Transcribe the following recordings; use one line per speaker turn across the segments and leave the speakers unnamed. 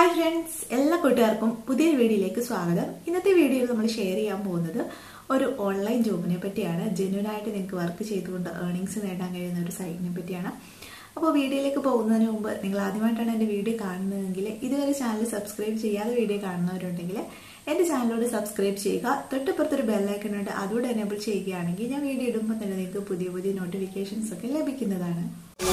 hi friends എല്ലാ കൂട്ടുകാർക്കും പുതിയൊരു വീഡിയോയിലേക്ക് സ്വാഗതം ഇന്നത്തെ വീഡിയോയിൽ നമ്മൾ ഷെയർ ചെയ്യാൻ പോകുന്നത് ഒരു ഓൺലൈൻ ജോബിനെ പറ്റിയാണ് ജെന്യൂൻ ആയിട്ട് നിങ്ങൾക്ക് വർക്ക് ചെയ്തുകൊണ്ട് ഏർണിങ്സ് നേടാൻ കഴിയുന്ന ഒരു സൈറ്റിനെ പറ്റിയാണ് അപ്പോൾ വീഡിയോയിലേക്ക് പോകുന്നതിന് മുമ്പ് നിങ്ങൾ ആദ്യമായിട്ടാണ് എൻ്റെ വീഡിയോ കാണുന്നതെങ്കിൽ ഇതുവരെ ചാനൽ സബ്സ്ക്രൈബ് ചെയ്യാതെ വീഡിയോ കാണുന്നവരുണ്ടെങ്കിൽ എൻ്റെ ചാനലോട് സബ്സ്ക്രൈബ് ചെയ്യുക തൊട്ടപ്പുറത്തൊരു ബെല്ലൈക്കൺ ഉണ്ട് അതുകൂടെ എനേബിൾ ചെയ്യുകയാണെങ്കിൽ ഞാൻ വീഡിയോ ഇടുമ്പോൾ തന്നെ നിങ്ങൾക്ക് പുതിയ പുതിയ നോട്ടിഫിക്കേഷൻസ് ഒക്കെ ലഭിക്കുന്നതാണ്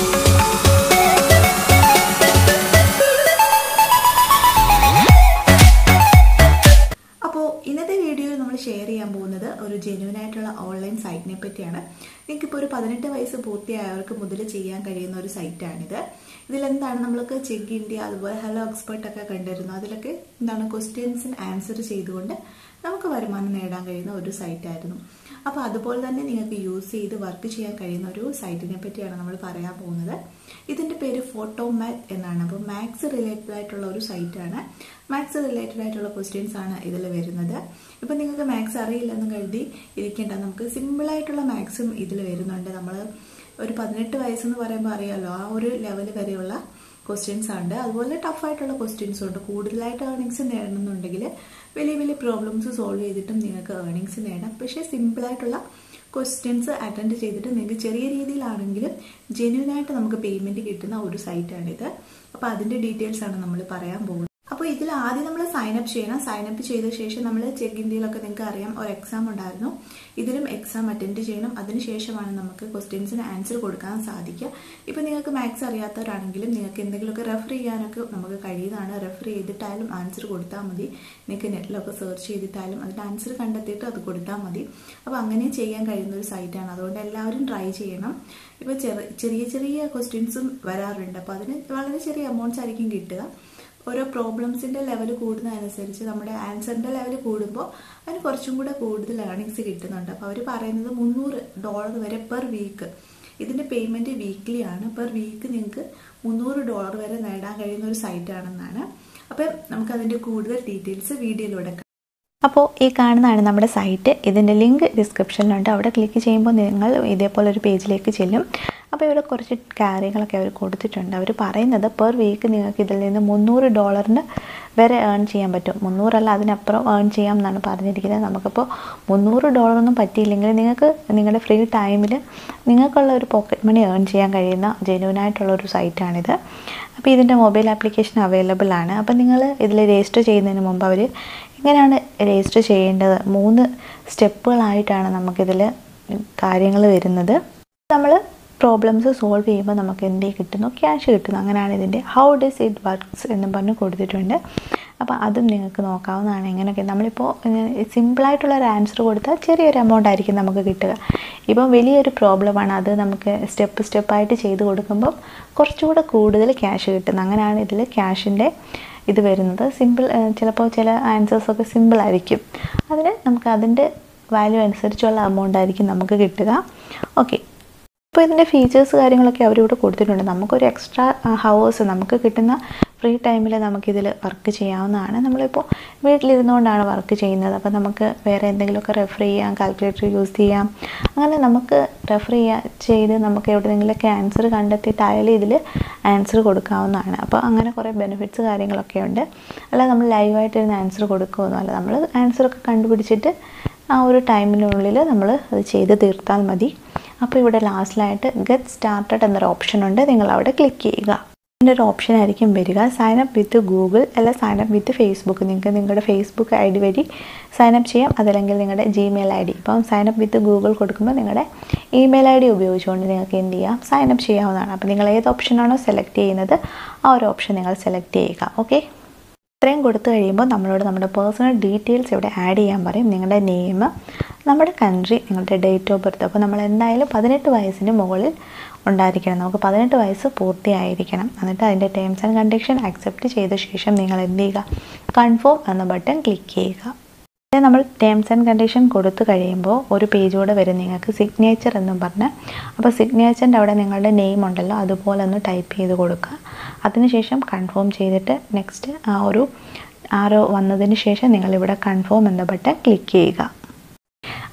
അപ്പോൾ ഇന്നത്തെ വീഡിയോയിൽ നമ്മൾ ഷെയർ ചെയ്യാൻ പോകുന്നത് ഒരു ജെന്യൂൻ ആയിട്ടുള്ള ഓൺലൈൻ സൈറ്റിനെ പറ്റിയാണ് നിങ്ങൾക്കിപ്പോൾ ഒരു പതിനെട്ട് വയസ്സ് പൂർത്തിയായവർക്ക് മുതൽ ചെയ്യാൻ കഴിയുന്ന ഒരു സൈറ്റാണിത് ഇതിലെന്താണ് നമ്മൾക്ക് ചെക്ക് ഇന്ത്യ അതുപോലെ ഹലോ എക്സ്പെർട്ട് ഒക്കെ കണ്ടിരുന്നു അതിലൊക്കെ എന്താണ് ക്വസ്റ്റ്യൻസിന് ആൻസർ ചെയ്തുകൊണ്ട് നമുക്ക് വരുമാനം നേടാൻ കഴിയുന്ന ഒരു സൈറ്റായിരുന്നു അപ്പോൾ അതുപോലെ തന്നെ നിങ്ങൾക്ക് യൂസ് ചെയ്ത് വർക്ക് ചെയ്യാൻ കഴിയുന്ന ഒരു സൈറ്റിനെ പറ്റിയാണ് നമ്മൾ പറയാൻ പോകുന്നത് ഇതിൻ്റെ പേര് ഫോട്ടോ മാറ്റ് എന്നാണ് അപ്പോൾ മാത്സ് റിലേറ്റഡ് ആയിട്ടുള്ള ഒരു സൈറ്റാണ് മാത്സ് റിലേറ്റഡ് ആയിട്ടുള്ള ക്വസ്റ്റ്യൻസ് ആണ് ഇതിൽ വരുന്നത് ഇപ്പം നിങ്ങൾക്ക് മാത്സ് അറിയില്ലെന്ന് കരുതി ഇരിക്കേണ്ട നമുക്ക് സിമ്പിളായിട്ടുള്ള മാത്സും ഇതിൽ വരുന്നുണ്ട് നമ്മൾ ഒരു പതിനെട്ട് വയസ്സെന്ന് പറയുമ്പോൾ അറിയാമല്ലോ ആ ഒരു ലെവൽ വരെയുള്ള ക്വസ്റ്റ്യൻസ് ഉണ്ട് അതുപോലെ ടഫായിട്ടുള്ള ക്വസ്റ്റ്യൻസും ഉണ്ട് കൂടുതലായിട്ട് ഏർണിങ്സ് നേടണമെന്നുണ്ടെങ്കിൽ വലിയ വലിയ പ്രോബ്ലംസ് സോൾവ് ചെയ്തിട്ടും നിങ്ങൾക്ക് ഏർണിങ്സ് നേടാം പക്ഷേ സിമ്പിളായിട്ടുള്ള ക്വസ്റ്റ്യൻസ് അറ്റൻഡ് ചെയ്തിട്ട് നിങ്ങൾക്ക് ചെറിയ രീതിയിലാണെങ്കിലും ജെന്യൂനായിട്ട് നമുക്ക് പേയ്മെൻറ്റ് കിട്ടുന്ന ഒരു സൈറ്റാണിത് അപ്പോൾ അതിൻ്റെ ഡീറ്റെയിൽസ് ആണ് നമ്മൾ പറയാൻ പോകുന്നത് അപ്പോൾ ഇതിൽ ആദ്യം നമ്മൾ സൈൻ അപ്പ് ചെയ്യണം സൈൻ അപ്പ് ചെയ്ത ശേഷം നമ്മൾ ചെക്ക് ഇന്ത്യയിലൊക്കെ നിങ്ങൾക്ക് അറിയാം ഒരു എക്സാം ഉണ്ടായിരുന്നു ഇതിലും എക്സാം അറ്റൻഡ് ചെയ്യണം അതിനുശേഷമാണ് നമുക്ക് ക്വസ്റ്റ്യൻസിന് ആൻസർ കൊടുക്കാൻ സാധിക്കുക ഇപ്പോൾ നിങ്ങൾക്ക് മാത്സ് അറിയാത്തവരാണെങ്കിലും നിങ്ങൾക്ക് എന്തെങ്കിലുമൊക്കെ റെഫർ ചെയ്യാനൊക്കെ നമുക്ക് കഴിയുന്നതാണ് റെഫർ ചെയ്തിട്ടായാലും ആൻസർ കൊടുത്താൽ മതി നിങ്ങൾക്ക് നെറ്റിലൊക്കെ സെർച്ച് ചെയ്തിട്ടായാലും അതിൻ്റെ ആൻസർ കണ്ടെത്തിയിട്ട് അത് കൊടുത്താൽ മതി അപ്പോൾ അങ്ങനെ ചെയ്യാൻ കഴിയുന്ന ഒരു സൈറ്റാണ് അതുകൊണ്ട് എല്ലാവരും ട്രൈ ചെയ്യണം ഇപ്പോൾ ചെറിയ ചെറിയ ചെറിയ ക്വസ്റ്റ്യൻസും വരാറുണ്ട് അപ്പോൾ അതിന് വളരെ ചെറിയ എമൗണ്ട്സ് ആയിരിക്കും കിട്ടുക ഓരോ പ്രോബ്ലംസിൻ്റെ ലെവൽ കൂടുന്നതനുസരിച്ച് നമ്മുടെ ആൻസറിൻ്റെ ലെവൽ കൂടുമ്പോൾ അതിന് കുറച്ചും കൂടെ കൂടുതൽ ഏർണിങ്സ് കിട്ടുന്നുണ്ട് അപ്പോൾ അവർ പറയുന്നത് മുന്നൂറ് ഡോളർ വരെ പെർ വീക്ക് ഇതിൻ്റെ പേയ്മെൻറ്റ് വീക്ക്ലി ആണ് പെർ വീക്ക് നിങ്ങൾക്ക് മുന്നൂറ് ഡോളർ വരെ നേടാൻ കഴിയുന്ന ഒരു സൈറ്റാണെന്നാണ് അപ്പം നമുക്കതിൻ്റെ കൂടുതൽ ഡീറ്റെയിൽസ് വീഡിയോയിലൂടെ
അപ്പോൾ ഈ കാണുന്നതാണ് നമ്മുടെ സൈറ്റ് ഇതിൻ്റെ ലിങ്ക് ഡിസ്ക്രിപ്ഷനിലുണ്ട് അവിടെ ക്ലിക്ക് ചെയ്യുമ്പോൾ നിങ്ങൾ ഇതേപോലെ ഒരു പേജിലേക്ക് ചെല്ലും അപ്പോൾ ഇവിടെ കുറച്ച് കാര്യങ്ങളൊക്കെ അവർ കൊടുത്തിട്ടുണ്ട് അവർ പറയുന്നത് പെർ വീക്ക് നിങ്ങൾക്ക് ഇതിൽ നിന്ന് മുന്നൂറ് ഡോളറിന് വരെ ഏൺ ചെയ്യാൻ പറ്റും മുന്നൂറല്ല അതിനപ്പുറം ഏൺ ചെയ്യാം എന്നാണ് പറഞ്ഞിരിക്കുന്നത് നമുക്കിപ്പോൾ മുന്നൂറ് ഡോളറൊന്നും പറ്റിയില്ലെങ്കിൽ നിങ്ങൾക്ക് നിങ്ങളുടെ ഫ്രീ ടൈമിൽ നിങ്ങൾക്കുള്ള ഒരു പോക്കറ്റ് മണി ഏൺ ചെയ്യാൻ കഴിയുന്ന ജെന്യൂനായിട്ടുള്ള ഒരു സൈറ്റാണിത് അപ്പോൾ ഇതിൻ്റെ മൊബൈൽ ആപ്ലിക്കേഷൻ അവൈലബിൾ ആണ് അപ്പോൾ നിങ്ങൾ ഇതിൽ രജിസ്റ്റർ ചെയ്യുന്നതിന് മുമ്പ് അവർ എങ്ങനെയാണ് രജിസ്റ്റർ ചെയ്യേണ്ടത് മൂന്ന് സ്റ്റെപ്പുകളായിട്ടാണ് നമുക്കിതിൽ കാര്യങ്ങൾ വരുന്നത് നമ്മൾ പ്രോബ്ലംസ് സോൾവ് ചെയ്യുമ്പോൾ നമുക്ക് എന്ത് കിട്ടുന്നു ക്യാഷ് കിട്ടുന്നു അങ്ങനെയാണ് ഇതിൻ്റെ ഹൗ ഡസ് ഇറ്റ് വർക്ക്സ് എന്ന് പറഞ്ഞ് കൊടുത്തിട്ടുണ്ട് അപ്പോൾ അതും നിങ്ങൾക്ക് നോക്കാവുന്നതാണ് എങ്ങനെയൊക്കെ നമ്മളിപ്പോൾ സിമ്പിളായിട്ടുള്ള ഒരു ആൻസർ കൊടുത്താൽ ചെറിയൊരു എമൗണ്ട് ആയിരിക്കും നമുക്ക് കിട്ടുക ഇപ്പം വലിയൊരു പ്രോബ്ലമാണ് അത് നമുക്ക് സ്റ്റെപ്പ് സ്റ്റെപ്പായിട്ട് ചെയ്ത് കൊടുക്കുമ്പം കുറച്ചുകൂടെ കൂടുതൽ ക്യാഷ് കിട്ടുന്നു അങ്ങനെയാണ് ഇതിൽ ക്യാഷിൻ്റെ ഇത് വരുന്നത് സിമ്പിൾ ചിലപ്പോൾ ചില ആൻസേഴ്സൊക്കെ സിമ്പിൾ ആയിരിക്കും അതിന് നമുക്ക് അതിൻ്റെ വാല്യൂ അനുസരിച്ചുള്ള എമൗണ്ട് ആയിരിക്കും നമുക്ക് കിട്ടുക ഓക്കെ ഇപ്പോൾ ഇതിൻ്റെ ഫീച്ചേഴ്സ് കാര്യങ്ങളൊക്കെ അവരിവിടെ കൊടുത്തിട്ടുണ്ട് നമുക്കൊരു എക്സ്ട്രാ ഹവേഴ്സ് നമുക്ക് കിട്ടുന്ന ഫ്രീ ടൈമിൽ നമുക്കിതിൽ വർക്ക് ചെയ്യാവുന്നതാണ് നമ്മളിപ്പോൾ വീട്ടിലിരുന്നുകൊണ്ടാണ് വർക്ക് ചെയ്യുന്നത് അപ്പോൾ നമുക്ക് വേറെ എന്തെങ്കിലുമൊക്കെ റെഫർ ചെയ്യാം കാൽക്കുലേറ്റർ യൂസ് ചെയ്യാം അങ്ങനെ നമുക്ക് റെഫർ ചെയ്യാൻ ചെയ്ത് നമുക്ക് എവിടെയെങ്കിലുമൊക്കെ ആൻസർ കണ്ടെത്തിയിട്ടായാലും ഇതിൽ ആൻസർ കൊടുക്കാവുന്നതാണ് അപ്പോൾ അങ്ങനെ കുറേ ബെനിഫിറ്റ്സ് കാര്യങ്ങളൊക്കെ ഉണ്ട് അല്ല നമ്മൾ ലൈവായിട്ടിരുന്ന് ആൻസർ കൊടുക്കുമൊന്നുമല്ല നമ്മൾ ആൻസറൊക്കെ കണ്ടുപിടിച്ചിട്ട് ആ ഒരു ടൈമിനുള്ളിൽ നമ്മൾ അത് ചെയ്ത് തീർത്താൽ മതി അപ്പോൾ ഇവിടെ ലാസ്റ്റിലായിട്ട് ഗെറ്റ് സ്റ്റാർട്ടഡ് എന്നൊരു ഓപ്ഷൻ ഉണ്ട് നിങ്ങൾ അവിടെ ക്ലിക്ക് ചെയ്യുക ഇതിൻ്റെ ഒരു ഓപ്ഷൻ ആയിരിക്കും വരിക സൈൻ അപ്പ് വിത്ത് ഗൂഗിൾ അല്ല സൈൻ അപ്പ് വിത്ത് ഫേസ്ബുക്ക് നിങ്ങൾക്ക് നിങ്ങളുടെ ഫേസ്ബുക്ക് ഐ ഡി വഴി സൈൻ അപ്പ് ചെയ്യാം അതല്ലെങ്കിൽ നിങ്ങളുടെ ജിമെയിൽ ഐ ഡി ഇപ്പം സൈൻ അപ്പ് വിത്ത് ഗൂഗിൾ കൊടുക്കുമ്പോൾ നിങ്ങളുടെ ഇമെയിൽ ഐ ഡി ഉപയോഗിച്ചുകൊണ്ട് നിങ്ങൾക്ക് എന്ത് ചെയ്യാം സൈൻ അപ്പ് ചെയ്യാവുന്നതാണ് അപ്പോൾ നിങ്ങൾ ഏത് ഓപ്ഷനാണോ സെലക്ട് ചെയ്യുന്നത് ആ ഒരു ഓപ്ഷൻ നിങ്ങൾ സെലക്ട് ചെയ്യുക ഓക്കെ ഇത്രയും കൊടുത്തു കഴിയുമ്പോൾ നമ്മളോട് നമ്മുടെ പേഴ്സണൽ ഡീറ്റെയിൽസ് ഇവിടെ ആഡ് ചെയ്യാൻ പറയും നിങ്ങളുടെ നെയിം നമ്മുടെ കൺട്രി നിങ്ങളുടെ ഡേറ്റ് ഓഫ് ബർത്ത് അപ്പോൾ നമ്മൾ എന്തായാലും പതിനെട്ട് വയസ്സിന് മുകളിൽ ഉണ്ടായിരിക്കണം നമുക്ക് പതിനെട്ട് വയസ്സ് പൂർത്തിയായിരിക്കണം എന്നിട്ട് അതിൻ്റെ ടേംസ് ആൻഡ് കണ്ടീഷൻ അക്സെപ്റ്റ് ചെയ്ത ശേഷം നിങ്ങൾ എന്ത് ചെയ്യുക കൺഫേം എന്ന ബട്ടൺ ക്ലിക്ക് ചെയ്യുക നമ്മൾ ടേംസ് ആൻഡ് കണ്ടീഷൻ കൊടുത്തു കഴിയുമ്പോൾ ഒരു പേജ് കൂടെ വരും നിങ്ങൾക്ക് സിഗ്നേച്ചർ എന്നും പറഞ്ഞ് അപ്പോൾ സിഗ്നേച്ചറിൻ്റെ അവിടെ നിങ്ങളുടെ നെയിം ഉണ്ടല്ലോ അതുപോലെ ഒന്ന് ടൈപ്പ് ചെയ്ത് കൊടുക്കുക അതിനുശേഷം കൺഫേം ചെയ്തിട്ട് നെക്സ്റ്റ് ആ ഒരു ആരോ വന്നതിന് ശേഷം നിങ്ങളിവിടെ കൺഫേം എന്ന ബട്ടൺ ക്ലിക്ക് ചെയ്യുക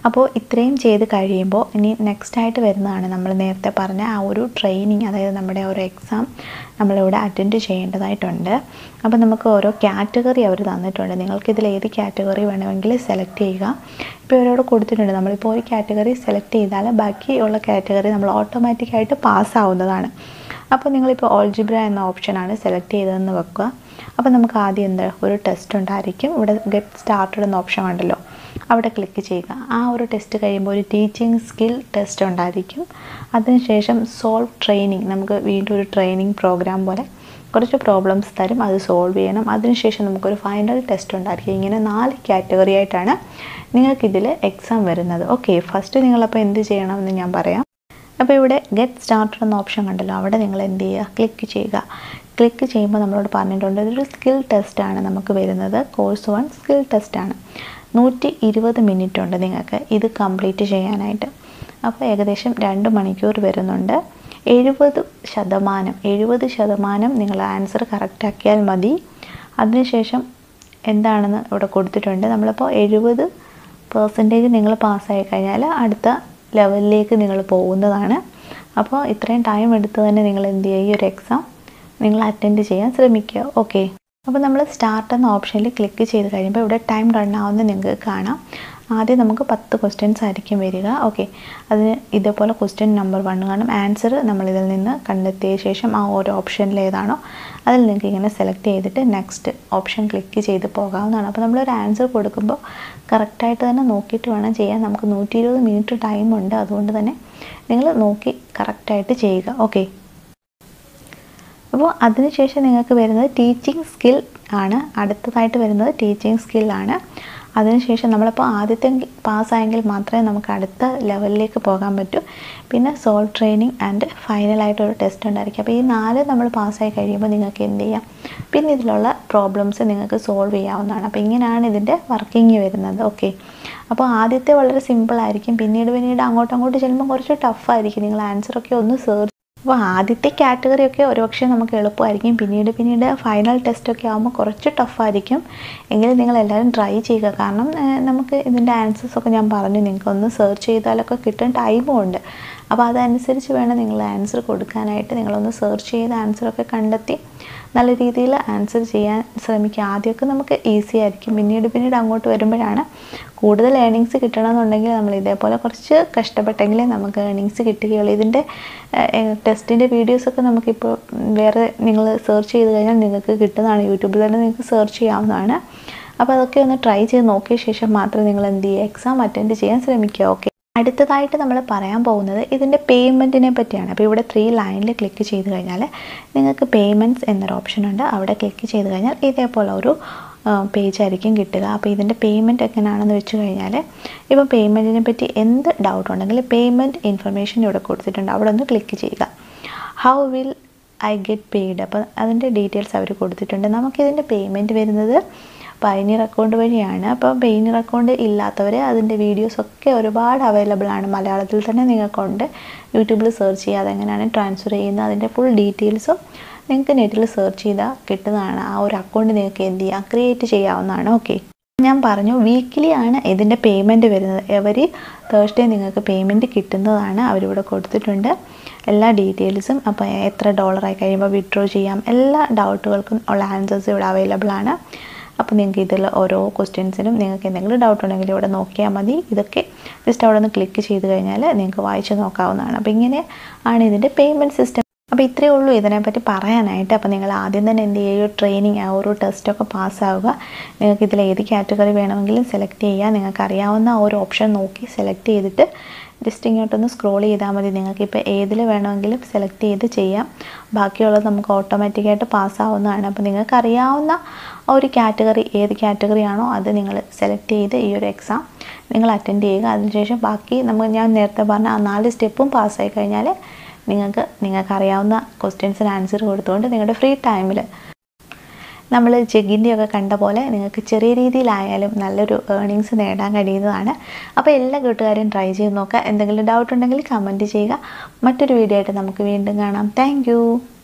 അപ്പോൾ ഇത്രയും ചെയ്ത് കഴിയുമ്പോൾ ഇനി നെക്സ്റ്റ് ആയിട്ട് വരുന്നതാണ് നമ്മൾ നേരത്തെ പറഞ്ഞ ആ ഒരു ട്രെയിനിങ് അതായത് നമ്മുടെ ഒരു എക്സാം നമ്മളിവിടെ അറ്റൻഡ് ചെയ്യേണ്ടതായിട്ടുണ്ട് അപ്പോൾ നമുക്ക് ഓരോ കാറ്റഗറി അവർ തന്നിട്ടുണ്ട് നിങ്ങൾക്ക് ഇതിൽ ഏത് കാറ്റഗറി വേണമെങ്കിൽ സെലക്ട് ചെയ്യുക ഇപ്പോൾ ഇവരോട് കൊടുത്തിട്ടുണ്ട് നമ്മളിപ്പോൾ ഒരു കാറ്റഗറി സെലക്ട് ചെയ്താൽ ബാക്കിയുള്ള കാറ്റഗറി നമ്മൾ ഓട്ടോമാറ്റിക്കായിട്ട് പാസ്സാവുന്നതാണ് അപ്പോൾ നിങ്ങളിപ്പോൾ ഓൾജിബ്ര എന്ന ഓപ്ഷനാണ് സെലക്ട് ചെയ്തതെന്ന് വെക്കുക അപ്പോൾ നമുക്ക് ആദ്യം എന്താ ഒരു ടെസ്റ്റ് ഉണ്ടായിരിക്കും ഇവിടെ ഗെറ്റ് സ്റ്റാർട്ടഡ് എന്ന ഓപ്ഷൻ ഉണ്ടല്ലോ അവിടെ ക്ലിക്ക് ചെയ്യുക ആ ഒരു ടെസ്റ്റ് കഴിയുമ്പോൾ ഒരു ടീച്ചിങ് സ്കിൽ ടെസ്റ്റ് ഉണ്ടായിരിക്കും അതിനുശേഷം സോൾവ് ട്രെയിനിങ് നമുക്ക് വീണ്ടും ഒരു ട്രെയിനിങ് പ്രോഗ്രാം പോലെ കുറച്ച് പ്രോബ്ലംസ് തരും അത് സോൾവ് ചെയ്യണം അതിനുശേഷം നമുക്കൊരു ഫൈനൽ ടെസ്റ്റ് ഉണ്ടായിരിക്കും ഇങ്ങനെ നാല് കാറ്റഗറി ആയിട്ടാണ് നിങ്ങൾക്കിതിൽ എക്സാം വരുന്നത് ഓക്കെ ഫസ്റ്റ് നിങ്ങളപ്പോൾ എന്ത് ചെയ്യണമെന്ന് ഞാൻ പറയാം അപ്പോൾ ഇവിടെ ഗെറ്റ് സ്റ്റാർട്ടഡ് എന്ന ഓപ്ഷൻ കണ്ടല്ലോ അവിടെ നിങ്ങൾ എന്ത് ചെയ്യുക ക്ലിക്ക് ചെയ്യുക ക്ലിക്ക് ചെയ്യുമ്പോൾ നമ്മളോട് പറഞ്ഞിട്ടുണ്ട് ഇതൊരു സ്കിൽ ടെസ്റ്റാണ് നമുക്ക് വരുന്നത് കോഴ്സ് വൺ സ്കിൽ ടെസ്റ്റാണ് നൂറ്റി ഇരുപത് മിനിറ്റ് ഉണ്ട് നിങ്ങൾക്ക് ഇത് കംപ്ലീറ്റ് ചെയ്യാനായിട്ട് അപ്പോൾ ഏകദേശം രണ്ട് മണിക്കൂർ വരുന്നുണ്ട് എഴുപത് ശതമാനം എഴുപത് ശതമാനം നിങ്ങൾ ആൻസർ കറക്റ്റാക്കിയാൽ മതി അതിനുശേഷം എന്താണെന്ന് ഇവിടെ കൊടുത്തിട്ടുണ്ട് നമ്മളിപ്പോൾ എഴുപത് പേഴ്സൻറ്റേജ് നിങ്ങൾ പാസ്സായി കഴിഞ്ഞാൽ അടുത്ത ലെവലിലേക്ക് നിങ്ങൾ പോകുന്നതാണ് അപ്പോൾ ഇത്രയും ടൈം എടുത്ത് തന്നെ നിങ്ങൾ എന്ത് ചെയ്യുക ഈ ഒരു എക്സാം നിങ്ങൾ അറ്റൻഡ് ചെയ്യാൻ ശ്രമിക്കുക ഓക്കെ അപ്പോൾ നമ്മൾ സ്റ്റാർട്ട് എന്ന ഓപ്ഷനിൽ ക്ലിക്ക് ചെയ്ത് കഴിയുമ്പോൾ ഇവിടെ ടൈം റൺ ആവുന്നത് നിങ്ങൾക്ക് കാണാം ആദ്യം നമുക്ക് പത്ത് ക്വസ്റ്റ്യൻസ് ആയിരിക്കും വരിക ഓക്കെ അതിന് ഇതേപോലെ ക്വസ്റ്റ്യൻ നമ്പർ വൺ കാണും ആൻസർ നമ്മളിതിൽ നിന്ന് കണ്ടെത്തിയ ശേഷം ആ ഓരോ ഓപ്ഷനിൽ ഏതാണോ അതിൽ നിങ്ങൾക്ക് ഇങ്ങനെ സെലക്ട് ചെയ്തിട്ട് നെക്സ്റ്റ് ഓപ്ഷൻ ക്ലിക്ക് ചെയ്ത് പോകാവുന്നതാണ് അപ്പോൾ നമ്മളൊരു ആൻസർ കൊടുക്കുമ്പോൾ കറക്റ്റായിട്ട് തന്നെ നോക്കിയിട്ട് വേണം ചെയ്യാൻ നമുക്ക് നൂറ്റി ഇരുപത് മിനിറ്റ് ടൈമുണ്ട് അതുകൊണ്ട് തന്നെ നിങ്ങൾ നോക്കി കറക്റ്റായിട്ട് ചെയ്യുക ഓക്കെ അപ്പോൾ അതിനുശേഷം നിങ്ങൾക്ക് വരുന്നത് ടീച്ചിങ് സ്കിൽ ആണ് അടുത്തതായിട്ട് വരുന്നത് ടീച്ചിങ് സ്കില്ലാണ് അതിനുശേഷം നമ്മളിപ്പോൾ ആദ്യത്തെ പാസ്സായെങ്കിൽ മാത്രമേ നമുക്ക് അടുത്ത ലെവലിലേക്ക് പോകാൻ പറ്റൂ പിന്നെ സോൾ ട്രെയിനിങ് ആൻഡ് ഫൈനലായിട്ടൊരു ടെസ്റ്റ് ഉണ്ടായിരിക്കും അപ്പോൾ ഈ നാല് നമ്മൾ പാസ്സായി കഴിയുമ്പോൾ നിങ്ങൾക്ക് എന്ത് ചെയ്യാം പിന്നെ ഇതിലുള്ള പ്രോബ്ലംസ് നിങ്ങൾക്ക് സോൾവ് ചെയ്യാവുന്നതാണ് അപ്പോൾ ഇങ്ങനെയാണ് ഇതിൻ്റെ വർക്കിംഗ് വരുന്നത് ഓക്കെ അപ്പോൾ ആദ്യത്തെ വളരെ സിമ്പിളായിരിക്കും പിന്നീട് പിന്നീട് അങ്ങോട്ടും അങ്ങോട്ട് ചെല്ലുമ്പോൾ കുറച്ച് ടഫായിരിക്കും നിങ്ങൾ ആൻസറൊക്കെ ഒന്ന് സെർച്ച് അപ്പോൾ ആദ്യത്തെ കാറ്റഗറി ഒക്കെ ഒരുപക്ഷെ നമുക്ക് എളുപ്പമായിരിക്കും പിന്നീട് പിന്നീട് ഫൈനൽ ടെസ്റ്റ് ഒക്കെ ആകുമ്പോൾ കുറച്ച് ടഫായിരിക്കും എങ്കിലും നിങ്ങൾ എല്ലാവരും ട്രൈ ചെയ്യുക കാരണം ഏഹ്, നമുക്ക് ഇതിൻ്റെ ആൻസേഴ്സ് ഒക്കെ ഞാൻ പറഞ്ഞു നിങ്ങൾക്ക് ഒന്ന് സെർച്ച് ചെയ്താലൊക്കെ കിട്ടാൻ ടൈമും ഉണ്ട് അപ്പോൾ അതനുസരിച്ച് വേണം നിങ്ങൾ ആൻസർ കൊടുക്കാനായിട്ട് നിങ്ങളൊന്ന് സെർച്ച് ചെയ്ത് ആൻസറൊക്കെ കണ്ടെത്തി നല്ല രീതിയിൽ ആൻസർ ചെയ്യാൻ ശ്രമിക്കുക ആദ്യമൊക്കെ നമുക്ക് ഈസി ആയിരിക്കും പിന്നീട് പിന്നീട് അങ്ങോട്ട് വരുമ്പോഴാണ് കൂടുതൽ ഏണിങ്സ് കിട്ടണമെന്നുണ്ടെങ്കിൽ നമ്മൾ ഇതേപോലെ കുറച്ച് കഷ്ടപ്പെട്ടെങ്കിലേ നമുക്ക് ഏണിങ്സ് കിട്ടുകയുള്ളൂ ഇതിൻ്റെ ടെസ്റ്റിൻ്റെ വീഡിയോസൊക്കെ നമുക്കിപ്പോൾ വേറെ നിങ്ങൾ സെർച്ച് ചെയ്ത് കഴിഞ്ഞാൽ നിങ്ങൾക്ക് കിട്ടുന്നതാണ് യൂട്യൂബിൽ തന്നെ നിങ്ങൾക്ക് സെർച്ച് ചെയ്യാവുന്നതാണ് അപ്പോൾ അതൊക്കെ ഒന്ന് ട്രൈ ചെയ്ത് നോക്കിയ ശേഷം മാത്രം നിങ്ങൾ എന്ത് ചെയ്യുക എക്സാം അറ്റൻഡ് ചെയ്യാൻ ശ്രമിക്കുക ഓക്കെ അടുത്തതായിട്ട് നമ്മൾ പറയാൻ പോകുന്നത് ഇതിൻ്റെ പേയ്മെൻറ്റിനെ പറ്റിയാണ് അപ്പോൾ ഇവിടെ ത്രീ ലൈനിൽ ക്ലിക്ക് ചെയ്ത് കഴിഞ്ഞാൽ നിങ്ങൾക്ക് പേയ്മെൻറ്റ്സ് എന്നൊരു ഓപ്ഷൻ ഉണ്ട് അവിടെ ക്ലിക്ക് ചെയ്ത് കഴിഞ്ഞാൽ ഇതേപോലെ ഒരു പേജ് ആയിരിക്കും കിട്ടുക അപ്പോൾ ഇതിൻ്റെ പേയ്മെൻറ്റ് എങ്ങനെയാണെന്ന് വെച്ച് കഴിഞ്ഞാൽ ഇപ്പോൾ പേയ്മെൻറ്റിനെ പറ്റി എന്ത് ഡൗട്ട് ഉണ്ടെങ്കിലും പേയ്മെൻറ്റ് ഇൻഫർമേഷൻ ഇവിടെ കൊടുത്തിട്ടുണ്ട് അവിടെ ഒന്ന് ക്ലിക്ക് ചെയ്യുക how will I get paid അപ്പോൾ അതിൻ്റെ ഡീറ്റെയിൽസ് അവർ കൊടുത്തിട്ടുണ്ട് നമുക്കിതിൻ്റെ പേയ്മെൻറ്റ് വരുന്നത് പൈനീർ അക്കൗണ്ട് വഴിയാണ് അപ്പോൾ പൈനീർ അക്കൗണ്ട് ഇല്ലാത്തവർ അതിൻ്റെ വീഡിയോസൊക്കെ ഒരുപാട് അവൈലബിൾ ആണ് മലയാളത്തിൽ തന്നെ നിങ്ങൾക്കുണ്ട് യൂട്യൂബിൽ സെർച്ച് ചെയ്യുക അതെങ്ങനെയാണ് ട്രാൻസ്ഫർ ചെയ്യുന്നത് അതിൻ്റെ ഫുൾ ഡീറ്റെയിൽസും നിങ്ങൾക്ക് നെറ്റിൽ സെർച്ച് ചെയ്താൽ കിട്ടുന്നതാണ് ആ ഒരു അക്കൗണ്ട് നിങ്ങൾക്ക് എന്ത് ചെയ്യാം ക്രിയേറ്റ് ചെയ്യാവുന്നതാണ് ഓക്കെ ഞാൻ പറഞ്ഞു വീക്കിലി ആണ് ഇതിൻ്റെ പേയ്മെൻറ്റ് വരുന്നത് എവരി തേഴ്സ്ഡേ നിങ്ങൾക്ക് പേയ്മെൻറ്റ് കിട്ടുന്നതാണ് അവരിവിടെ കൊടുത്തിട്ടുണ്ട് എല്ലാ ഡീറ്റെയിൽസും അപ്പോൾ എത്ര ഡോളറായി കഴിയുമ്പോൾ വിഡ്രോ ചെയ്യാം എല്ലാ ഡൗട്ടുകൾക്കും ഉള്ള ആൻസേഴ്സ് ഇവിടെ അവൈലബിൾ ആണ് അപ്പോൾ നിങ്ങൾക്ക് ഇതിൽ ഓരോ ക്വസ്റ്റ്യൻസിനും നിങ്ങൾക്ക് എന്തെങ്കിലും ഡൗട്ട് ഉണ്ടെങ്കിൽ ഇവിടെ നോക്കിയാൽ മതി ഇതൊക്കെ ജസ്റ്റ് അവിടെ ഒന്ന് ക്ലിക്ക് ചെയ്ത് കഴിഞ്ഞാൽ നിങ്ങൾക്ക് വായിച്ച് നോക്കാവുന്നതാണ് അപ്പോൾ ഇങ്ങനെ ആണ് ഇതിൻ്റെ പേയ്മെൻറ്റ് സിസ്റ്റം അപ്പോൾ ഇത്രയേ ഉള്ളൂ ഇതിനെപ്പറ്റി പറയാനായിട്ട് അപ്പോൾ നിങ്ങൾ ആദ്യം തന്നെ എന്ത് ചെയ്യുക ട്രെയിനിങ് ആ ഒരു ടെസ്റ്റൊക്കെ പാസ്സാവുക നിങ്ങൾക്ക് ഇതിൽ ഏത് കാറ്റഗറി വേണമെങ്കിലും സെലക്ട് ചെയ്യുക നിങ്ങൾക്ക് അറിയാവുന്ന ആ ഒരു ഓപ്ഷൻ നോക്കി സെലക്ട് ചെയ്തിട്ട് ജസ്റ്റ് ഇങ്ങോട്ടൊന്ന് സ്ക്രോൾ ചെയ്താൽ മതി നിങ്ങൾക്ക് ഇപ്പോൾ ഏതിൽ വേണമെങ്കിലും സെലക്ട് ചെയ്ത് ചെയ്യാം ബാക്കിയുള്ളത് നമുക്ക് ഓട്ടോമാറ്റിക്കായിട്ട് പാസ്സാവുന്നതാണ് അപ്പോൾ നിങ്ങൾക്ക് അറിയാവുന്ന ആ ഒരു കാറ്റഗറി ഏത് കാറ്റഗറി ആണോ അത് നിങ്ങൾ സെലക്ട് ചെയ്ത് ഈ ഒരു എക്സാം നിങ്ങൾ അറ്റൻഡ് ചെയ്യുക അതിനുശേഷം ബാക്കി നമുക്ക് ഞാൻ നേരത്തെ പറഞ്ഞ ആ നാല് സ്റ്റെപ്പും പാസ്സായി കഴിഞ്ഞാൽ നിങ്ങൾക്ക് നിങ്ങൾക്ക് അറിയാവുന്ന ക്വസ്റ്റ്യൻസിന് ആൻസർ കൊടുത്തുകൊണ്ട് നിങ്ങളുടെ ഫ്രീ ടൈമിൽ നമ്മൾ ജഗിൻ്റെയൊക്കെ കണ്ട പോലെ നിങ്ങൾക്ക് ചെറിയ രീതിയിലായാലും നല്ലൊരു ഏർണിങ്സ് നേടാൻ കഴിയുന്നതാണ് അപ്പോൾ എല്ലാ കൂട്ടുകാരും ട്രൈ ചെയ്ത് നോക്കുക എന്തെങ്കിലും ഡൗട്ട് ഉണ്ടെങ്കിൽ കമൻറ്റ് ചെയ്യുക മറ്റൊരു വീഡിയോ ആയിട്ട് നമുക്ക് വീണ്ടും കാണാം താങ്ക്